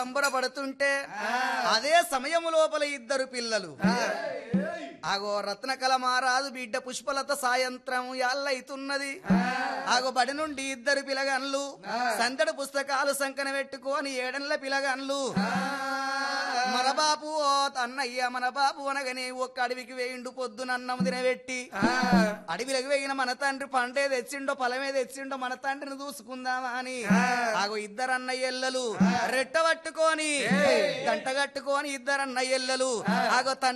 సంబరపడుతుంటే అదే సమయం లోపల ఇద్దరు పిల్లలు ఆగో రత్నకళ మహారాజు బిడ్డ పుష్పలత సాయంత్రం యాళ్ళైతున్నది ఆగో బడి నుండి ఇద్దరు పిలగన్లు సందడి పుస్తకాలు సంకన పెట్టుకొని ఏడన్ల పిలగన్లు మన బాబు ఓ అన్నయ్య మన బాబు అనగానే ఒక్క అడవికి వేయిండు పొద్దునన్నం తినబెట్టి అడవిలోకి వేగిన మన తండ్రి పండే తెచ్చిండో ఫలమే తెచ్చిండో మన తండ్రిని చూసుకుందామా అని ఆగో ఇద్దరు అన్నయ్యల్లలు రెట్ట పట్టుకొని గంట కట్టుకొని ఇద్దరు అన్నయ్యల్లలు ఆగో తండ్రి